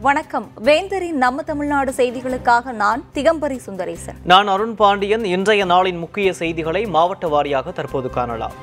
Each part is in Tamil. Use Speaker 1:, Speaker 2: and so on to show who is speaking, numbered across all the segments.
Speaker 1: வணக்கம் வேந்தரின் நம்ம தமிழ்நாடு செய்திகளுக்காக நான் திகம்பரி சுந்தரேசன்
Speaker 2: நான் அருண் பாண்டியன் இன்றைய நாளின் முக்கிய செய்திகளை மாவட்ட வாரியாக தற்போது காணலாம்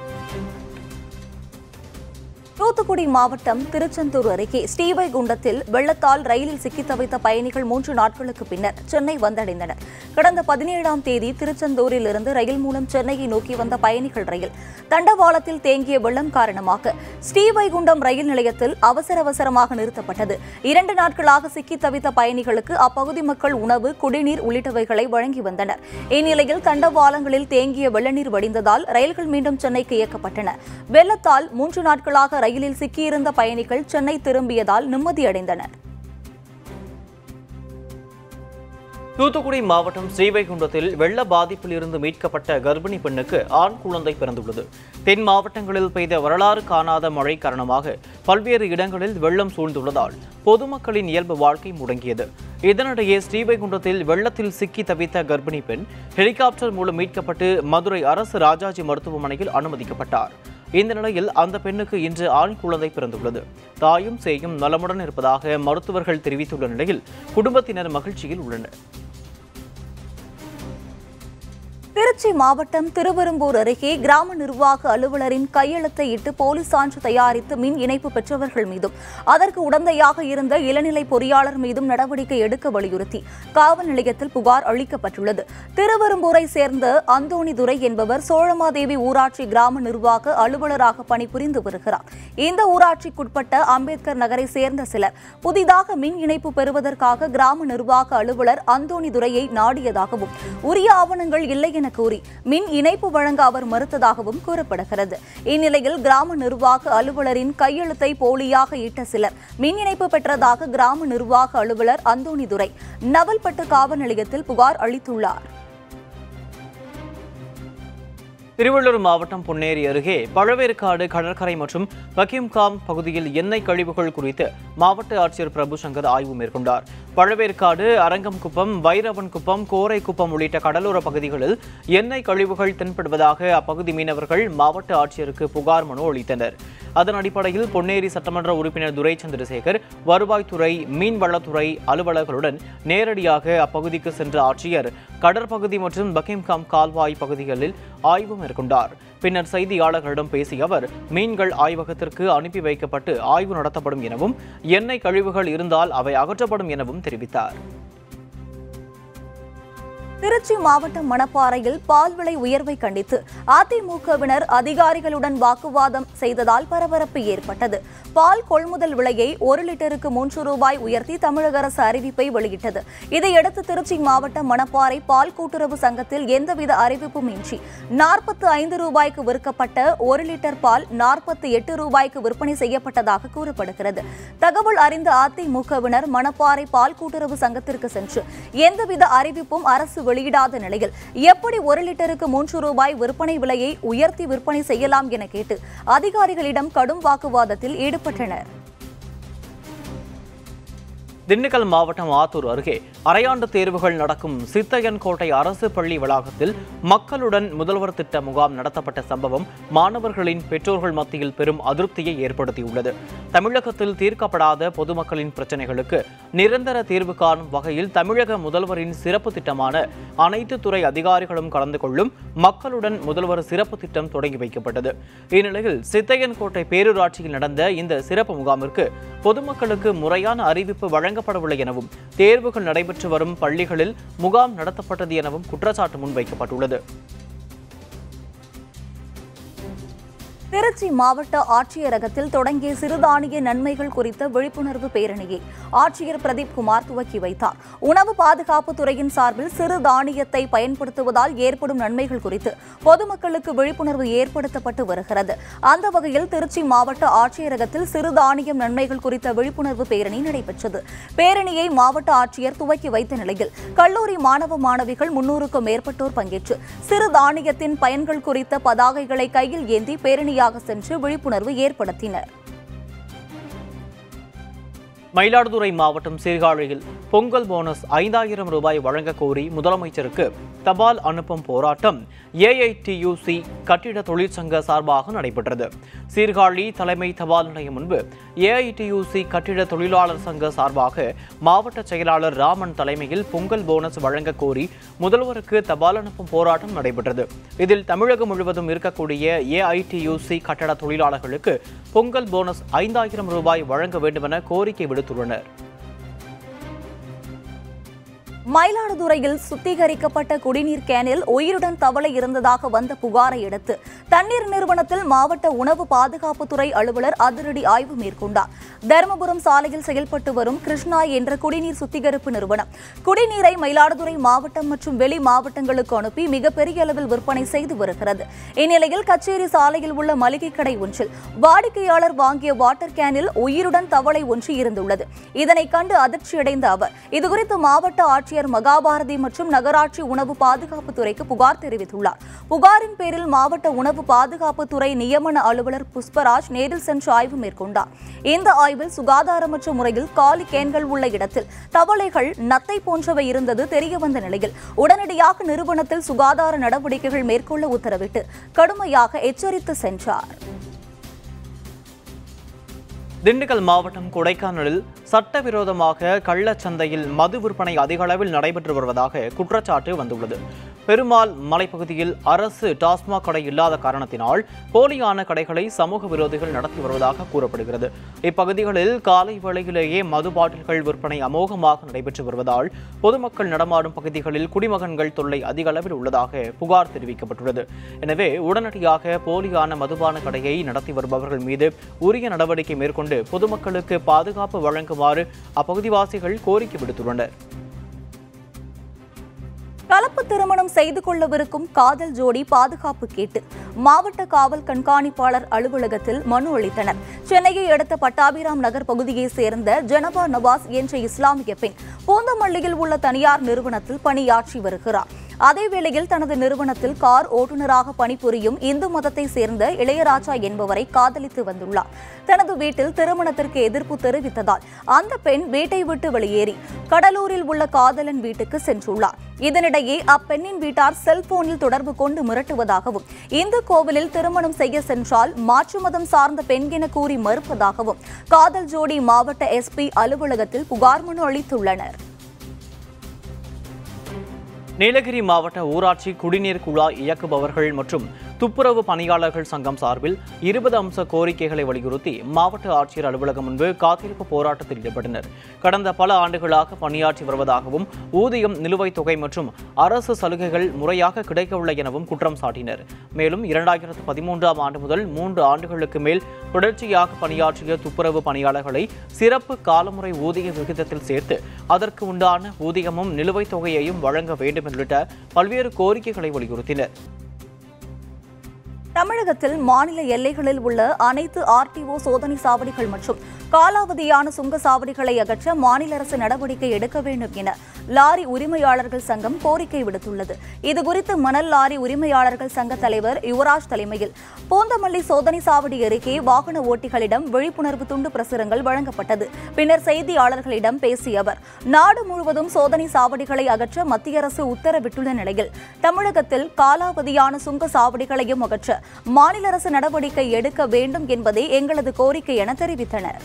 Speaker 1: தூத்துக்குடி மாவட்டம் திருச்செந்தூர் அருகே ஸ்ரீவைகுண்டத்தில் வெள்ளத்தால் ரயிலில் சிக்கித் தவித்த பயணிகள் மூன்று நாட்களுக்கு பின்னர் சென்னை வந்தடைந்தனர் கடந்த பதினேழாம் தேதி திருச்செந்தூரில் இருந்து ரயில் மூலம் சென்னையை நோக்கி வந்த பயணிகள் ரயில் தண்டவாளத்தில் தேங்கிய வெள்ளம் காரணமாக ஸ்ரீவைகுண்டம் ரயில் நிலையத்தில் அவசர அவசரமாக நிறுத்தப்பட்டது இரண்டு நாட்களாக சிக்கித் தவித்த பயணிகளுக்கு அப்பகுதி மக்கள் உணவு குடிநீர் உள்ளிட்டவைகளை வழங்கி வந்தனர் இந்நிலையில் தண்டவாளங்களில் தேங்கிய வெள்ளநீர் வடிந்ததால் ரயில்கள் மீண்டும் சென்னைக்கு இயக்கப்பட்டன வெள்ளத்தால் மூன்று நாட்களாக ரயிலில் சிக்கியிருந்த பயணிகள் சென்னை திரும்பியதால் நிம்மதியடைந்தனர்
Speaker 2: தூத்துக்குடி மாவட்டம் ஸ்ரீவைகுண்டத்தில் வெள்ள பாதிப்பில் இருந்து மீட்கப்பட்ட கர்ப்பிணி பெண்ணுக்கு ஆண் குழந்தை பிறந்துள்ளது தென் மாவட்டங்களில் பெய்த வரலாறு காணாத மழை காரணமாக பல்வேறு இடங்களில் வெள்ளம் சூழ்ந்துள்ளதால் பொதுமக்களின் இயல்பு வாழ்க்கை முடங்கியது இதனிடையே ஸ்ரீவைகுண்டத்தில் வெள்ளத்தில் சிக்கி தவித்த கர்ப்பிணி பெண் ஹெலிகாப்டர் மூலம் மீட்கப்பட்டு மதுரை அரசு ராஜாஜி மருத்துவமனையில் அனுமதிக்கப்பட்டார் இந்த நிலையில் அந்த பெண்ணுக்கு இன்று ஆண் குழந்தை பிறந்துள்ளது தாயும் சேயும் நலமுடன் இருப்பதாக மருத்துவர்கள் தெரிவித்துள்ள நிலையில் குடும்பத்தினர் மகிழ்ச்சியில் உள்ளனர்
Speaker 1: திருச்சி மாவட்டம் திருவெரும்பூர் அருகே கிராம நிர்வாக அலுவலரின் கையெழுத்தை இட்டு போலீஸ் சான்று தயாரித்து மின் இணைப்பு பெற்றவர்கள் மீதும் அதற்கு உடந்தையாக இருந்த இளநிலை பொறியாளர் மீதும் நடவடிக்கை எடுக்க வலியுறுத்தி காவல் நிலையத்தில் புகார் அளிக்கப்பட்டுள்ளது திருவெரும்பூரை சேர்ந்த அந்தோணிதுரை என்பவர் சோழமாதேவி ஊராட்சி கிராம நிர்வாக அலுவலராக பணிபுரிந்து வருகிறார் இந்த ஊராட்சிக்குட்பட்ட அம்பேத்கர் நகரை சேர்ந்த சிலர் புதிதாக மின் இணைப்பு பெறுவதற்காக கிராம நிர்வாக அலுவலர் அந்தோணிதுரையை நாடியதாகவும் உரிய ஆவணங்கள் இல்லை என கூறி மின் இணைப்பு வழங்க அவர் மறுத்ததாகவும் கூறப்படுகிறது இந்நிலையில் கிராம நிர்வாக அலுவலரின் கையெழுத்தை போலியாக இட்ட சிலர் மின் இணைப்பு பெற்றதாக கிராம நிர்வாக அலுவலர் அந்தோணிதுரை நவல்பட்டு காவல் நிலையத்தில் புகார் அளித்துள்ளார்
Speaker 2: திருவள்ளூர் மாவட்டம் பொன்னேரி அருகே பழவேற்காடு கடற்கரை மற்றும் பக்கிம்காம் பகுதியில் எண்ணெய் கழிவுகள் குறித்து மாவட்ட ஆட்சியர் பிரபு சங்கர் ஆய்வு மேற்கொண்டார் பழவேற்காடு அரங்கம்குப்பம் வைரவன்குப்பம் கோரைக்குப்பம் உள்ளிட்ட கடலோர பகுதிகளில் எண்ணெய் கழிவுகள் தென்படுவதாக அப்பகுதி மீனவர்கள் மாவட்ட ஆட்சியருக்கு புகார் மனு அளித்தனர் அதன் அடிப்படையில் பொன்னேரி சட்டமன்ற உறுப்பினர் துரை சந்திரசேகர் வருவாய்த்துறை மீன்வளத்துறை அலுவலர்களுடன் நேரடியாக அப்பகுதிக்கு சென்ற ஆட்சியர் கடற்பகுதி மற்றும் பக்கிம்காம் கால்வாய் பகுதிகளில் ஆய்வு மேற்கொண்டார் பின்னர் செய்தியாளர்களிடம் பேசிய அவர் மீன்கள் ஆய்வகத்திற்கு அனுப்பி வைக்கப்பட்டு ஆய்வு நடத்தப்படும் எனவும் எண்ணெய் கழிவுகள் இருந்தால் அவை அகற்றப்படும் எனவும் தெரிவித்தார்
Speaker 1: திருச்சி மாவட்டம் மணப்பாறையில் பால் விலை உயர்வை கண்டித்து அதிமுகவினர் அதிகாரிகளுடன் வாக்குவாதம் செய்ததால் பரபரப்பு ஏற்பட்டது பால் கொள்முதல் விலையை ஒரு லிட்டருக்கு மூன்று ரூபாய் உயர்த்தி தமிழக அரசு அறிவிப்பை வெளியிட்டது இதையடுத்து திருச்சி மாவட்டம் மணப்பாறை பால் கூட்டுறவு சங்கத்தில் எந்தவித அறிவிப்பும் இன்றி நாற்பத்து ஐந்து ரூபாய்க்கு விற்கப்பட்ட ஒரு லிட்டர் பால் நாற்பத்தி எட்டு ரூபாய்க்கு விற்பனை செய்யப்பட்டதாக கூறப்படுகிறது தகவல் அறிந்த அதிமுகவினர் மணப்பாறை பால் கூட்டுறவு சங்கத்திற்கு சென்று எந்தவித அறிவிப்பும் அரசு வெளியிடாத நிலையில் எப்படி ஒரு லிட்டருக்கு மூன்று ரூபாய் விற்பனை விலையை உயர்த்தி விற்பனை செய்யலாம் என கேட்டு அதிகாரிகளிடம் கடும் வாக்குவாதத்தில் ஈடுபட்டனர்
Speaker 2: திண்டுக்கல் மாவட்டம் ஆத்தூர் அருகே அரையாண்டு தேர்வுகள் நடக்கும் சித்தையன் கோட்டை அரசு பள்ளி வளாகத்தில் மக்களுடன் முதல்வர் திட்ட முகாம் நடத்தப்பட்ட சம்பவம் மாணவர்களின் பெற்றோர்கள் மத்தியில் பெரும் அதிருப்தியை ஏற்படுத்தியுள்ளது தமிழகத்தில் தீர்க்கப்படாத பொதுமக்களின் பிரச்சனைகளுக்கு நிரந்தர தீர்வு காணும் வகையில் தமிழக முதல்வரின் சிறப்பு திட்டமான அனைத்து துறை அதிகாரிகளும் கலந்து கொள்ளும் மக்களுடன் முதல்வர் சிறப்பு திட்டம் தொடங்கி வைக்கப்பட்டது இந்நிலையில் சித்தையன் கோட்டை பேரூராட்சியில் நடந்த இந்த சிறப்பு முகாமிற்கு பொதுமக்களுக்கு முறையான அறிவிப்பு வழங்கப்படவில்லை எனவும் தேர்வுகள் நடைபெற்று வரும் பள்ளிகளில் முகாம் நடத்தப்பட்டது எனவும் குற்றச்சாட்டு முன்வைக்கப்பட்டுள்ளது
Speaker 1: திருச்சி மாவட்ட ஆட்சியரகத்தில் தொடங்கிய சிறுதானிய நன்மைகள் குறித்த விழிப்புணர்வு பேரணியை ஆட்சியர் பிரதீப் குமார் துவக்கி வைத்தார் உணவு பாதுகாப்பு துறையின் சார்பில் சிறுதானியத்தை பயன்படுத்துவதால் ஏற்படும் நன்மைகள் குறித்து பொதுமக்களுக்கு விழிப்புணர்வு ஏற்படுத்தப்பட்டு வருகிறது அந்த வகையில் திருச்சி மாவட்ட ஆட்சியரகத்தில் சிறுதானியம் நன்மைகள் குறித்த விழிப்புணர்வு பேரணி நடைபெற்றது பேரணியை மாவட்ட ஆட்சியர் துவக்கி வைத்த நிலையில் கல்லூரி மாணவ மாணவிகள் முன்னூறுக்கும் மேற்பட்டோர் பங்கேற்று சிறுதானியத்தின் பயன்கள் குறித்த பதாகைகளை கையில் ஏந்தி பேரணியாக சென்று விழிப்புணர்வு ஏற்படுத்தினர்
Speaker 2: மயிலாடுதுறை மாவட்டம் சீர்காழியில் பொங்கல் போனஸ் ஐந்தாயிரம் ரூபாய் வழங்க கோரி முதலமைச்சருக்கு தபால் அனுப்பும் போராட்டம் ஏஐடியூசி கட்டிட தொழிற்சங்க சார்பாக நடைபெற்றது சீர்காழி தலைமை தபால் நிலையம் முன்பு ஏஐடியூசி கட்டிட தொழிலாளர் சங்க சார்பாக மாவட்ட செயலாளர் ராமன் தலைமையில் பொங்கல் போனஸ் வழங்க கோரி முதல்வருக்கு தபால் அனுப்பும் போராட்டம் நடைபெற்றது இதில் தமிழகம் முழுவதும் இருக்கக்கூடிய ஏஐடியூசி கட்டட தொழிலாளர்களுக்கு பொங்கல் போனஸ் ஐந்தாயிரம் ரூபாய் வழங்க வேண்டுமென கோரிக்கை விடுத்துள்ளனர்
Speaker 1: மயிலாடுதுறையில் சுத்திகரிக்கப்பட்ட குடிநீர் கேனில் உயிருடன் தவளை இருந்ததாக வந்த புகாரை அடுத்து தண்ணீர் நிறுவனத்தில் மாவட்ட உணவு பாதுகாப்புத்துறை அலுவலர் அதிரடி ஆய்வு மேற்கொண்டார் தருமபுரம் சாலையில் செயல்பட்டு வரும் கிருஷ்ணா என்ற குடிநீர் சுத்திகரிப்பு நிறுவனம் குடிநீரை மயிலாடுதுறை மாவட்டம் மற்றும் வெளி மாவட்டங்களுக்கு அனுப்பி மிகப்பெரிய அளவில் விற்பனை செய்து வருகிறது இந்நிலையில் கச்சேரி சாலையில் உள்ள மளிகை கடை ஒன்றில் வாடிக்கையாளர் வாங்கிய வாட்டர் கேனில் உயிருடன் தவளை ஒன்று இருந்துள்ளது இதனை கண்டு அதிர்ச்சியடைந்த அவர் இதுகுறித்து மாவட்ட ஆட்சியர் மகாபாரதி மற்றும் நகராட்சி உணவு பாதுகாப்பு துறைக்கு புகார் தெரிவித்துள்ளார் புகாரின் பேரில் மாவட்ட உணவு பாதுகாப்பு துறை நியமன அலுவலர் புஷ்பராஜ் நேரில் சென்று ஆய்வு மேற்கொண்டார் இந்த ஆய்வில் சுகாதாரமற்ற முறையில் காலி கேன்கள் உள்ள இடத்தில் தவளைகள் நத்தை போன்றவை இருந்தது தெரியவந்த நிலையில் உடனடியாக நிறுவனத்தில் சுகாதார நடவடிக்கைகள் மேற்கொள்ள உத்தரவிட்டு கடுமையாக எச்சரித்து சென்றார்
Speaker 2: திண்டுக்கல் மாவட்டம் கொடைக்கானலில் சட்டவிரோதமாக கள்ளச்சந்தையில் மது விற்பனை அதிக அளவில் நடைபெற்று வருவதாக குற்றச்சாட்டு வந்துள்ளது பெருமாள் மலைப்பகுதியில் அரசு டாஸ்மாக் கடை இல்லாத காரணத்தினால் போலியான கடைகளை சமூக விரோதிகள் நடத்தி வருவதாக கூறப்படுகிறது இப்பகுதிகளில் காலை வேளையிலேயே மது பாட்டில்கள் விற்பனை அமோகமாக நடைபெற்று வருவதால் பொதுமக்கள் நடமாடும் பகுதிகளில் குடிமகன்கள் தொல்லை அதிக அளவில் உள்ளதாக புகார் தெரிவிக்கப்பட்டுள்ளது எனவே உடனடியாக போலியான மதுபான கடையை நடத்தி வருபவர்கள் மீது உரிய நடவடிக்கை மேற்கொண்டு பொதுமக்களுக்கு பாதுகாப்பு வழங்குமாறு அப்பகுதிவாசிகள் கோரிக்கை விடுத்துள்ளனர்
Speaker 1: கலப்பு திருமணம் செய்து கொள்ளவிருக்கும் காதல் ஜோடி பாதுகாப்பு கேட்டு மாவட்ட காவல் கண்காணிப்பாளர் அலுவலகத்தில் மனு அளித்தனர் சென்னையை அடுத்த பட்டாபிராம் நகர் பகுதியைச் சேர்ந்த ஜனபா நவாஸ் என்ற இஸ்லாமிய பெண் பூந்தமல்லியில் உள்ள தனியார் நிறுவனத்தில் பணியாற்றி வருகிறார் அதேவேளையில் தனது நிறுவனத்தில் கார் ஓட்டுநராக பணிபுரியும் இந்து மதத்தை சேர்ந்த இளையராஜா என்பவரை காதலித்து வந்துள்ளார் தனது வீட்டில் திருமணத்திற்கு எதிர்ப்பு தெரிவித்ததால் அந்த பெண் வீட்டை விட்டு வெளியேறி கடலூரில் உள்ள காதலன் வீட்டுக்கு சென்றுள்ளார் இதனிடையே அப்பெண்ணின் வீட்டார் செல்போனில் தொடர்பு கொண்டு மிரட்டுவதாகவும் இந்து கோவிலில் திருமணம் செய்ய சென்றால் மாற்று மதம் சார்ந்த பெண் என கூறி மறுப்பதாகவும் காதல் ஜோடி மாவட்ட எஸ்பி அலுவலகத்தில் புகார் மனு அளித்துள்ளனர்
Speaker 2: நீலகிரி மாவட்ட ஊராட்சி குடிநீர் குழாய் இயக்குபவர்கள் மற்றும் துப்புரவு பணியாளர்கள் சங்கம் சார்பில் இருபது அம்ச கோரிக்கைகளை வலியுறுத்தி மாவட்ட ஆட்சியர் அலுவலகம் முன்பு காத்திருப்பு போராட்டத்தில் ஈடுபட்டனர் கடந்த பல ஆண்டுகளாக பணியாற்றி வருவதாகவும் ஊதியம் நிலுவைத் தொகை மற்றும் அரசு சலுகைகள் முறையாக கிடைக்கவில்லை எனவும் குற்றம் சாட்டினர் மேலும் இரண்டாயிரத்து பதிமூன்றாம் ஆண்டு முதல் மூன்று ஆண்டுகளுக்கு மேல் தொடர்ச்சியாக பணியாற்றிய துப்புரவு பணியாளர்களை சிறப்பு காலமுறை ஊதிய விகிதத்தில் சேர்த்து அதற்கு உண்டான ஊதியமும் நிலுவைத் தொகையையும் வழங்க வேண்டும் உள்ளிட்ட பல்வேறு கோரிக்கைகளை வலியுறுத்தினர்
Speaker 1: தமிழகத்தில் மாநில எல்லைகளில் உள்ள அனைத்து ஆர்டிஓ சோதனை சாவடிகள் மற்றும் காலாவதியான சுங்க சாவடிகளை அகற்ற மாநில அரசு நடவடிக்கை எடுக்க வேண்டும் என லாரி உரிமையாளர்கள் சங்கம் கோரிக்கை விடுத்துள்ளது இதுகுறித்து மணல் லாரி உரிமையாளர்கள் சங்க தலைவர் யுவராஜ் தலைமையில் பூந்தமல்லி சோதனை சாவடி அருகே வாகன ஓட்டிகளிடம் விழிப்புணர்வு துண்டு பிரசுரங்கள் வழங்கப்பட்டது பின்னர் செய்தியாளர்களிடம் பேசிய அவர் நாடு முழுவதும் சோதனை சாவடிகளை அகற்ற மத்திய அரசு உத்தரவிட்டுள்ள நிலையில் தமிழகத்தில் காலாவதியான சுங்க சாவடிகளையும் அகற்ற மாநில அரசு நடவடிக்கை எடுக்க வேண்டும் என்பதே எங்களது கோரிக்கை என தெரிவித்தனர்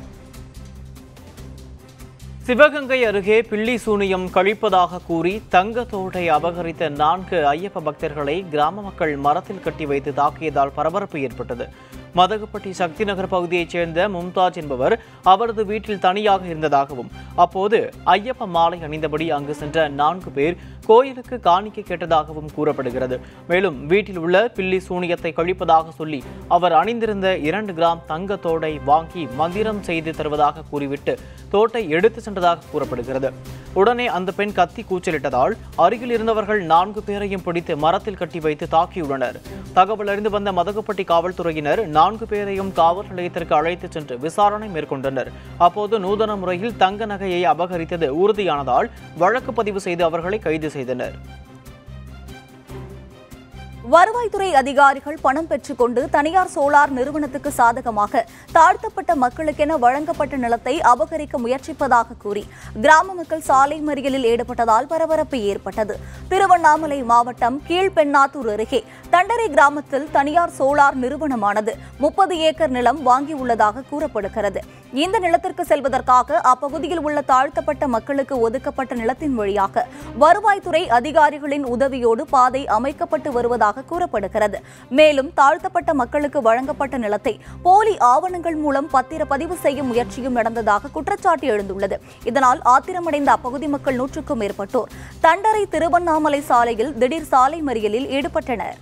Speaker 2: சிவகங்கை அருகே பில்லி சூனியம் கழிப்பதாக கூறி தங்கத்தோட்டை அபகரித்த நான்கு ஐயப்ப பக்தர்களை கிராம மக்கள் மரத்தில் கட்டி வைத்து தாக்கியதால் பரபரப்பு ஏற்பட்டது மதகுப்பட்டி சக்தி நகர் பகுதியைச் சேர்ந்த மும்தாஜ் என்பவர் அவரது வீட்டில் தனியாக இருந்ததாகவும் அப்போது ஐயப்ப மாலை அணிந்தபடி அங்கு சென்ற நான்கு பேர் கோயிலுக்கு காணிக்கை கேட்டதாகவும் கூறப்படுகிறது மேலும் வீட்டில் உள்ள பில்லி சூனியத்தை கழிப்பதாக சொல்லி அவர் அணிந்திருந்த இரண்டு கிராம் தங்க தோடை வாங்கி மந்திரம் செய்து தருவதாக கூறிவிட்டு தோட்டை எடுத்து சென்றதாக கூறப்படுகிறது உடனே அந்த பெண் கத்தி கூச்சலிட்டதால் அருகில் இருந்தவர்கள் நான்கு பேரையும் பிடித்து மரத்தில் கட்டி வைத்து தாக்கியுள்ளனர் தகவல் அறிந்து வந்த மதகுப்பட்டி காவல்துறையினர் நான்கு பேரையும் காவல் நிலையத்திற்கு அழைத்துச் சென்று விசாரணை மேற்கொண்டனர் அப்போது நூதன முறையில் தங்க நகையை அபகரித்தது உறுதியானதால் வழக்கு பதிவு செய்து அவர்களை கைது செய்தனர்
Speaker 1: வருவாய்த்துறை அதிகாரிகள் பணம் பெற்றுக்கொண்டு தனியார் சோலார் நிறுவனத்துக்கு சாதகமாக தாழ்த்தப்பட்ட மக்களுக்கென வழங்கப்பட்ட நிலத்தை அபகரிக்க முயற்சிப்பதாக கூறி கிராம மக்கள் சாலை மறியலில் ஈடுபட்டதால் பரபரப்பு ஏற்பட்டது திருவண்ணாமலை மாவட்டம் கீழ்பெண்ணாத்தூர் அருகே தண்டரை கிராமத்தில் தனியார் சோலார் நிறுவனமானது முப்பது ஏக்கர் நிலம் வாங்கியுள்ளதாக கூறப்படுகிறது இந்த நிலத்திற்கு செல்வதற்காக அப்பகுதியில் உள்ள தாழ்த்தப்பட்ட மக்களுக்கு ஒதுக்கப்பட்ட நிலத்தின் வழியாக வருவாய்த்துறை அதிகாரிகளின் உதவியோடு பாதை அமைக்கப்பட்டு வருவதாக கூறப்படுகிறது மேலும் தாழ்த்தப்பட்ட மக்களுக்கு வழங்கப்பட்ட நிலத்தை போலி ஆவணங்கள் மூலம் பத்திரப்பதிவு செய்யும் முயற்சியும் நடந்ததாக குற்றச்சாட்டு எழுந்துள்ளது இதனால் ஆத்திரமடைந்த அப்பகுதி மக்கள் நூற்றுக்கும் மேற்பட்டோர் தண்டரை திருவண்ணாமலை சாலையில் திடீர் சாலை மறியலில் ஈடுபட்டனர்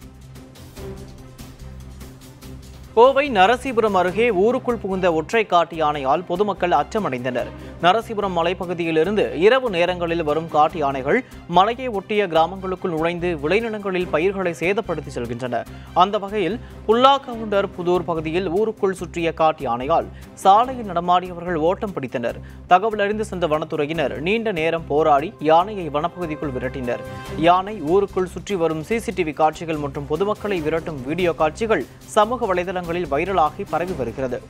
Speaker 2: கோவை நரசீபுரம் அருகே ஊருக்குள் புகுந்த ஒற்றை காட்டு யானையால் பொதுமக்கள் அச்சமடைந்தனர் நரசீபுரம் மலைப்பகுதியிலிருந்து இரவு நேரங்களில் வரும் காட்டு யானைகள் மலையை ஒட்டிய கிராமங்களுக்குள் நுழைந்து விளைநிலங்களில் பயிர்களை சேதப்படுத்தி செல்கின்றன அந்த வகையில் புல்லாக்கவுண்டர் புதூர் பகுதியில் ஊருக்குள் சுற்றிய காட்டு யானையால் சாலையில் நடமாடியவர்கள் ஓட்டம் பிடித்தனர் தகவல் அறிந்து சென்ற வனத்துறையினர் நீண்ட நேரம் போராடி யானையை வனப்பகுதிக்குள் விரட்டினர் யானை ஊருக்குள் சுற்றி வரும் சிசிடிவி காட்சிகள் மற்றும் பொதுமக்களை விரட்டும் வீடியோ காட்சிகள் சமூக வலைதளங்களில் வைரலாகி பரவி வருகிறது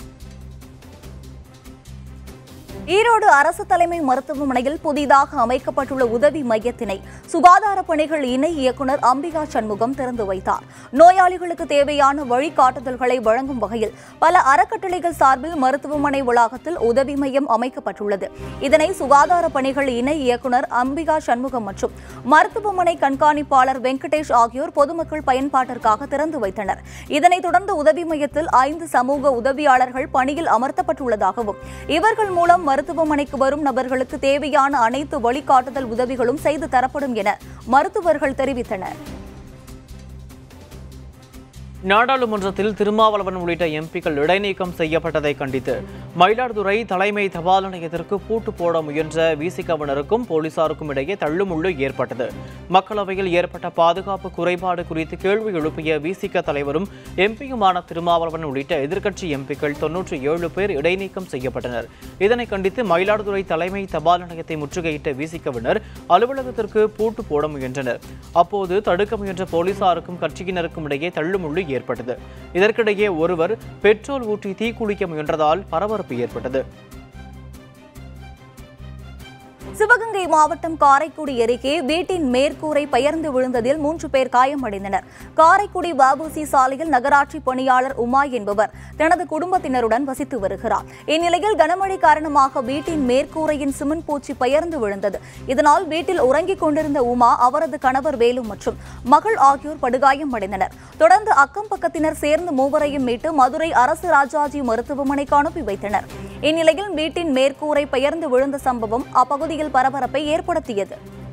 Speaker 1: ஈரோடு அரசு தலைமை மருத்துவமனையில் புதிதாக அமைக்கப்பட்டுள்ள உதவி மையத்தினை சுகாதார பணிகள் இணை இயக்குநர் அம்பிகா சண்முகம் திறந்து வைத்தார் நோயாளிகளுக்கு தேவையான வழிகாட்டுதல்களை வழங்கும் வகையில் பல அறக்கட்டளைகள் சார்பில் மருத்துவமனை வளாகத்தில் உதவி மையம் அமைக்கப்பட்டுள்ளது இதனை சுகாதார பணிகள் இணை இயக்குநர் அம்பிகா சண்முகம் மற்றும் மருத்துவமனை கண்காணிப்பாளர் வெங்கடேஷ் ஆகியோர் பொதுமக்கள் பயன்பாட்டிற்காக திறந்து வைத்தனர் இதனைத் தொடர்ந்து உதவி மையத்தில் ஐந்து சமூக உதவியாளர்கள் பணியில் அமர்த்தப்பட்டுள்ளதாகவும் இவர்கள் மூலம் மருத்துவமனைக்கு வரும் நபர்களுக்கு தேவையான அனைத்து வழிகாட்டுதல் உதவிகளும் செய்து தரப்படும் என மருத்துவர்கள் தெரிவித்தனர்
Speaker 2: நாடாளுமன்றத்தில் திருமாவளவன் உள்ளிட்ட எம்பிக்கள் இடைநீக்கம் செய்யப்பட்டதை கண்டித்து மயிலாடுதுறை தலைமை தபால் நிலையத்திற்கு பூட்டு போட முயன்ற விசிகவினருக்கும் போலீசாருக்கும் இடையே தள்ளுமுள்ளு ஏற்பட்டது மக்களவையில் ஏற்பட்ட பாதுகாப்பு குறைபாடு குறித்து கேள்வி எழுப்பிய விசிக தலைவரும் எம்பியுமான திருமாவளவன் உள்ளிட்ட எதிர்க்கட்சி எம்பிக்கள் தொன்னூற்றி ஏழு பேர் இடைநீக்கம் செய்யப்பட்டனர் இதனை கண்டித்து மயிலாடுதுறை தலைமை தபால் நிலையத்தை முற்றுகையிட்ட விசிகவினர் அலுவலகத்திற்கு பூட்டு போட முயன்றனர் அப்போது தடுக்க முயன்ற போலீசாருக்கும் கட்சியினருக்கும் இடையே தள்ளுமுள்ளு ஏற்பட்டது இதற்கிடையே ஒருவர் பெட்ரோல் ஊற்றி தீக்குளிக்க முயன்றதால் பரபரப்பு ஏற்பட்டது
Speaker 1: சிவகங்கை மாவட்டம் காரைக்குடி அருகே வீட்டின் மேற்கூரை பெயர்ந்து விழுந்ததில் மூன்று பேர் காயமடைந்தனர் காரைக்குடி வஉசி சாலையில் நகராட்சி பணியாளர் உமா என்பவர் தனது குடும்பத்தினருடன் வசித்து வருகிறார் இந்நிலையில் கனமழை காரணமாக வீட்டின் மேற்கூரையின் சிமெண்ட் பூச்சி பெயர்ந்து விழுந்தது இதனால் வீட்டில் உறங்கிக் கொண்டிருந்த உமா அவரது கணவர் வேலு மற்றும் மகள் ஆகியோர் படுகாயமடைந்தனர் தொடர்ந்து அக்கம் பக்கத்தினர் சேர்ந்து மூவரையும் மீட்டு மதுரை அரசு ராஜாஜி மருத்துவமனைக்கு அனுப்பி வைத்தனர் இந்நிலையில் வீட்டின் மேற்கூரை பெயர்ந்து விழுந்த சம்பவம் அப்பகுதியில் பரபரப்பை ஏற்படுத்தியது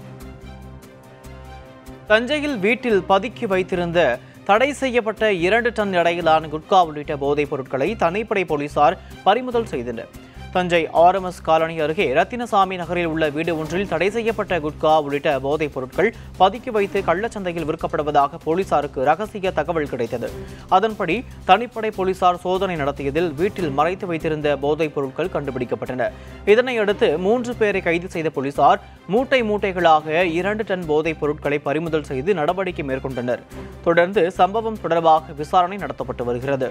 Speaker 2: தஞ்சையில் வீட்டில் பதுக்கி வைத்திருந்த தடை செய்யப்பட்ட இரண்டு டன் எடையிலான குட்கா உள்ளிட்ட போதைப் பொருட்களை தனிப்படை போலீசார் பறிமுதல் செய்தனர் தஞ்சை ஆர்எம்எஸ் காலனி அருகே ரத்தினசாமி நகரில் உள்ள வீடு ஒன்றில் தடை செய்யப்பட்ட குட்கா உள்ளிட்ட போதைப் பொருட்கள் பதுக்கி வைத்து கள்ளச்சந்தையில் விற்கப்படுவதாக போலீசாருக்கு ரகசிய தகவல் கிடைத்தது அதன்படி தனிப்படை போலீசார் சோதனை நடத்தியதில் வீட்டில் மறைத்து வைத்திருந்த போதைப் பொருட்கள் கண்டுபிடிக்கப்பட்டன இதனையடுத்து மூன்று பேரை கைது செய்த போலீசார் மூட்டை மூட்டைகளாக இரண்டு டன் போதைப் பொருட்களை பறிமுதல் செய்து நடவடிக்கை மேற்கொண்டனர் தொடர்ந்து சம்பவம் தொடர்பாக விசாரணை நடத்தப்பட்டு வருகிறது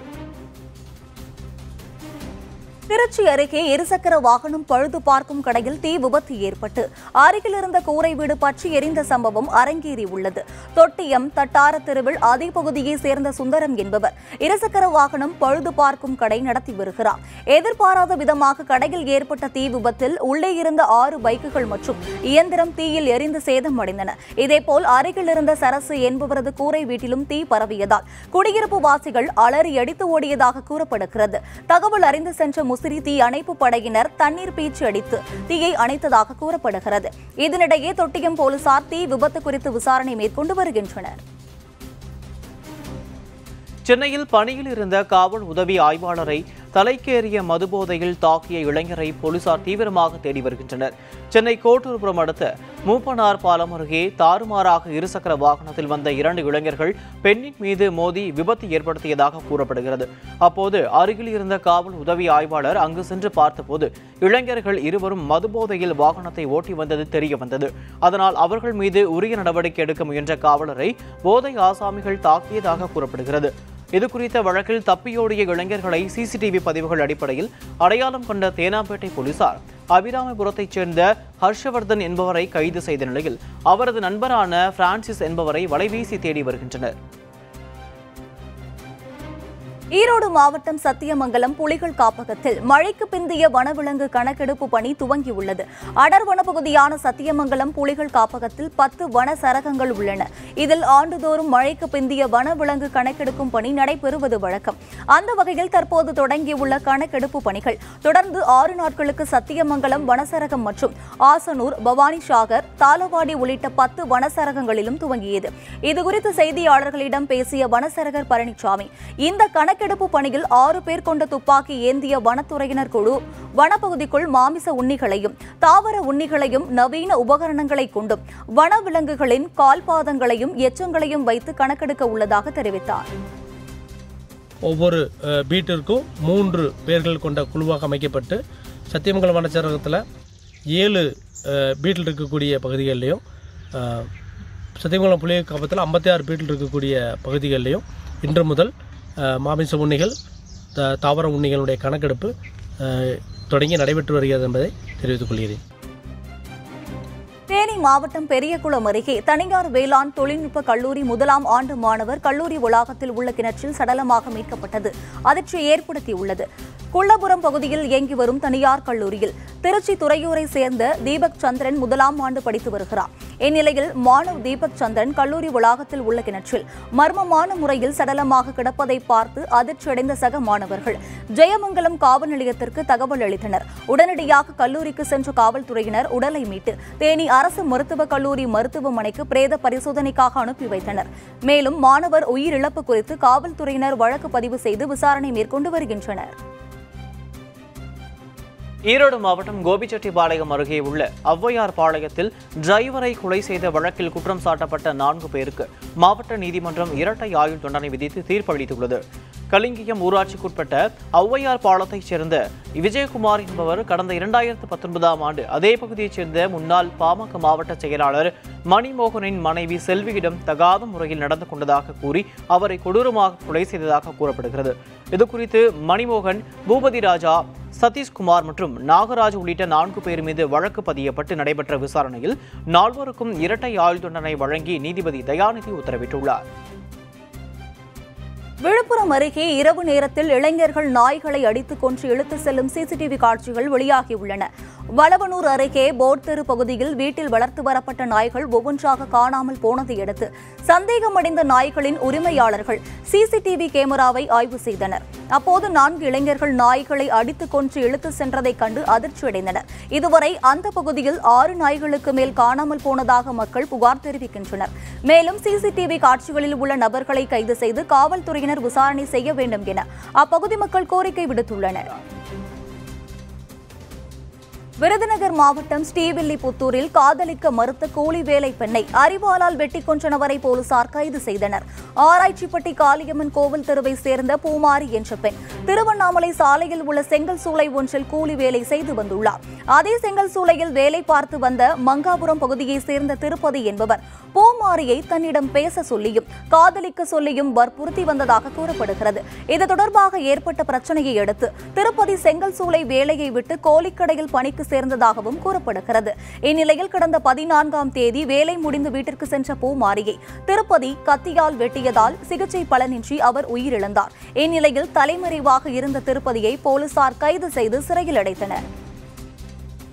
Speaker 1: திருச்சி அருகே இருசக்கர வாகனம் பழுது பார்க்கும் கடையில் தீ விபத்து ஏற்பட்டு அருகில் இருந்த கூரை வீடு பற்றி எரிந்த சம்பவம் அரங்கேறி உள்ளது தொட்டியம் தட்டார தெருவில் அதே பகுதியைச் சேர்ந்த சுந்தரம் என்பவர் இருசக்கர வாகனம் பழுது பார்க்கும் கடை நடத்தி வருகிறார் எதிர்பாராத விதமாக கடையில் ஏற்பட்ட தீ விபத்தில் உள்ளே இருந்த ஆறு பைக்குகள் மற்றும் இயந்திரம் தீயில் எரிந்து சேதமடைந்தன இதேபோல் அருகில் இருந்த சரசு என்பவரது கூரை வீட்டிலும் தீ பரவியதால் குடியிருப்பு வாசிகள் அலறி அடித்து ஓடியதாக கூறப்படுகிறது தகவல் அறிந்து சென்ற முசிறி தீ அணைப்பு படையினர் தண்ணீர் பீச்சு அடித்து தீயை அணைத்ததாக கூறப்படுகிறது இதனிடையே தொட்டியம் போலீசார் தீ விபத்து குறித்து விசாரணை மேற்கொண்டு வருகின்றனர்
Speaker 2: சென்னையில் பணியில் இருந்த காவல் உதவி ஆய்வாளரை தலைக்கேறிய மதுபோதையில் தாக்கிய இளைஞரை போலீசார் தீவிரமாக தேடி வருகின்றனர் சென்னை கோட்டூர்புரம் அடுத்த மூப்பனார் பாலம் அருகே தாறுமாறாக இருசக்கர வாகனத்தில் வந்த இரண்டு இளைஞர்கள் பெண்ணின் மீது மோதி விபத்து ஏற்படுத்தியதாக கூறப்படுகிறது அப்போது அருகில் இருந்த காவல் உதவி ஆய்வாளர் அங்கு சென்று பார்த்தபோது இளைஞர்கள் இருவரும் மதுபோதையில் வாகனத்தை ஓட்டி வந்தது தெரிய வந்தது அதனால் அவர்கள் மீது உரிய நடவடிக்கை எடுக்க முயன்ற காவலரை போதை ஆசாமிகள் தாக்கியதாக கூறப்படுகிறது இது குறித்த வழக்கில் தப்பியோடிய இளைஞர்களை சிசிடிவி பதிவுகள் அடிப்படையில் அடையாளம் கண்ட தேனாம்பேட்டை போலீசார் அபிராமபுரத்தைச் சேர்ந்த ஹர்ஷவர்தன் என்பவரை கைது செய்த நிலையில் அவரது நண்பரான பிரான்சிஸ் என்பவரை வலைவீசி தேடி வருகின்றனர்
Speaker 1: ஈரோடு மாவட்டம் சத்தியமங்கலம் புலிகள் காப்பகத்தில் மழைக்கு பிந்தைய வனவிலங்கு கணக்கெடுப்பு பணி துவங்கியுள்ளது அடர் வனப்பகுதியான சத்தியமங்கலம் புலிகள் காப்பகத்தில் பத்து வன சரகங்கள் உள்ளன இதில் ஆண்டுதோறும் மழைக்கு பிந்தைய வனவிலங்கு கணக்கெடுக்கும் பணி நடைபெறுவது வழக்கம் அந்த வகையில் தற்போது தொடங்கியுள்ள கணக்கெடுப்பு பணிகள் தொடர்ந்து ஆறு நாட்களுக்கு சத்தியமங்கலம் வனசரகம் மற்றும் ஆசனூர் பவானி சாகர் தாளவாடி உள்ளிட்ட பத்து வனசரகங்களிலும் துவங்கியது இதுகுறித்து செய்தியாளர்களிடம் பேசிய வனசரகர் பழனிசாமி இந்த கணக்கெடுப்பு பணியில் ஆறு பேர் கொண்ட துப்பாக்கி ஏந்திய வனத்துறையினர் குழு வனப்பகுதிக்குள் மாமிச உண்ணிகளையும் தாவர உண்ணிகளையும் நவீன உபகரணங்களை கொண்டும் வனவிலங்குகளின் கால்பாதங்களையும் எச்சங்களையும் வைத்து கணக்கெடுக்க உள்ளதாக தெரிவித்தார்
Speaker 3: ஒவ்வொரு அஹ், பீட்டிற்கும் மூன்று பேர்கள் கொண்ட குழுவாக அமைக்கப்பட்டு சத்தியமங்கலம் வனச்சரகத்தில் ஏழு அஹ், பீட்டில் இருக்கக்கூடிய பகுதிகளிலையும் அஹ், சத்தியமங்கலம் புலிகள் காப்பத்தில் ஐம்பத்தி ஆறு பீட்டில் இருக்கக்கூடிய பகுதிகளிலையும் இன்று முதல் அஹ், மாமிச உண்ணிகள் த- தாவர உண்ணிகளுடைய கணக்கெடுப்பு அஹ், தொடங்கி நடைபெற்று வருகிறது என்பதை தெரிவித்துக் கொள்கிறேன்
Speaker 1: தேனி மாவட்டம் பெரியகுளம் அருகே தனியார் வேளாண் தொழில்நுட்ப கல்லூரி முதலாம் ஆண்டு மாணவர் கல்லூரி வளாகத்தில் உள்ள கிணற்றில் சடலமாக மீட்கப்பட்டது அதிர்ச்சியை ஏற்படுத்தியுள்ளது குள்ளபுரம் பகுதியில் இயங்கி வரும் தனியார் கல்லூரியில் திருச்சி துறையூரை சேர்ந்த தீபக் சந்திரன் முதலாம் ஆண்டு படித்து வருகிறார் இந்நிலையில் மாணவ் தீபக் சந்திரன் கல்லூரி வளாகத்தில் உள்ள கிணற்றில் மர்மமான முறையில் சடலமாக கிடப்பதை பார்த்து அதிர்ச்சியடைந்த சக மாணவர்கள் ஜெயமங்கலம் காவல் நிலையத்திற்கு தகவல் அளித்தனர் உடனடியாக கல்லூரிக்கு சென்ற காவல்துறையினர் உடலை மீட்டு தேனி அரசு மருத்துவக் கல்லூரி மருத்துவமனைக்கு பிரேத பரிசோதனைக்காக அனுப்பி வைத்தனர் மேலும் மாணவர் உயிரிழப்பு குறித்து காவல்துறையினர் வழக்கு பதிவு செய்து விசாரணை மேற்கொண்டு வருகின்றனர்
Speaker 2: ஈரோடு மாவட்டம் கோபிச்செட்டிப்பாளையம் அருகே உள்ள ஔவையார் பாளையத்தில் டிரைவரை கொலை செய்த வழக்கில் குற்றம் சாட்டப்பட்ட நான்கு பேருக்கு மாவட்ட நீதிமன்றம் இரட்டை ஆயுள் தண்டனை விதித்து தீர்ப்பளித்துள்ளது கலிங்கியம் ஊராட்சிக்குட்பட்ட ஔவையார் பாலத்தைச் சேர்ந்த விஜயகுமார் என்பவர் கடந்த இரண்டாயிரத்து பத்தொன்பதாம் ஆண்டு அதே பகுதியைச் சேர்ந்த முன்னாள் பாமக மாவட்ட செயலாளர் மணிமோகனின் மனைவி செல்வியிடம் தகாத முறையில் நடந்து கொண்டதாக கூறி அவரை கொடூரமாக கொலை செய்ததாக கூறப்படுகிறது இதுகுறித்து மணிமோகன் பூபதி ராஜா சதீஷ்குமார் மற்றும் நாகராஜ் உள்ளிட்ட நான்கு பேர் மீது வழக்கு பதியப்பட்டு நடைபெற்ற விசாரணையில் நால்வருக்கும் இரட்டை ஆயுள் தண்டனை வழங்கி நீதிபதி தயாநிதி உத்தரவிட்டுள்ளார்
Speaker 1: விழுப்புரம் அருகே இரவு நேரத்தில் இளைஞர்கள் நாய்களை அடித்துக் கொன்று இழுத்து செல்லும் சிசிடிவி காட்சிகள் வெளியாகியுள்ளன வளவனூர் அருகே போட் தெரு பகுதியில் வீட்டில் வளர்த்து வரப்பட்ட நாய்கள் ஒவ்வொன்றாக காணாமல் போனதை அடுத்து சந்தேகமடைந்த நாய்களின் உரிமையாளர்கள் சிசிடிவி கேமராவை ஆய்வு செய்தனர் அப்போது நான்கு இளைஞர்கள் நாய்களை அடித்துக் கொன்று இழுத்து சென்றதைக் கண்டு அதிர்ச்சியடைந்தனர் இதுவரை அந்த பகுதியில் ஆறு நாய்களுக்கு மேல் காணாமல் போனதாக மக்கள் புகார் தெரிவிக்கின்றனர் மேலும் சிசிடிவி காட்சிகளில் உள்ள நபர்களை கைது செய்து காவல்துறையினர் விசாரணை செய்ய வேண்டும் என அப்பகுதி மக்கள் கோரிக்கை விடுத்துள்ளனர் விருதுநகர் மாவட்டம் ஸ்ரீவில்லிபுத்தூரில் காதலிக்க மறுத்த கூலி வேலை பெண்ணை அறிவாளால் வெட்டி கொன்ற நபரை போலீசார் கைது செய்தனர் ஆராய்ச்சிப்பட்டி காளியம்மன் கோவில் தெருவை சேர்ந்த பூமாரி என்ற பெண் திருவண்ணாமலை சாலையில் உள்ள செங்கல் சூளை ஒன்றில் கூலி வேலை செய்து வந்துள்ளார் அதே செங்கல் சூளையில் வேலை பார்த்து வந்த மங்காபுரம் பகுதியைச் சேர்ந்த திருப்பதி என்பவர் பூமாரியை தன்னிடம் பேச சொல்லியும் காதலிக்க சொல்லியும் வற்புறுத்தி வந்ததாக கூறப்படுகிறது இது தொடர்பாக ஏற்பட்ட பிரச்சனையை அடுத்து திருப்பதி செங்கல் சூளை வேலையை விட்டு கோழிக்கடையில் பணிக்கு சேர்ந்ததாகவும் கூறப்படுகிறது இந்நிலையில் கடந்த பதினான்காம் தேதி வேலை முடிந்து வீட்டிற்கு சென்ற பூமாரியை திருப்பதி கத்தியால் வெட்டியதால் சிகிச்சை பலனின்றி அவர் உயிரிழந்தார் இந்நிலையில் தலைமறைவாக இருந்த திருப்பதியை போலீசார் கைது செய்து சிறையில் அடைத்தனர்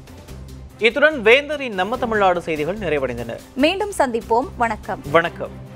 Speaker 2: இத்துடன் வேந்தரின் நம்ம தமிழ்நாடு செய்திகள் நிறைவடைந்தன
Speaker 1: மீண்டும் சந்திப்போம் வணக்கம்
Speaker 2: வணக்கம்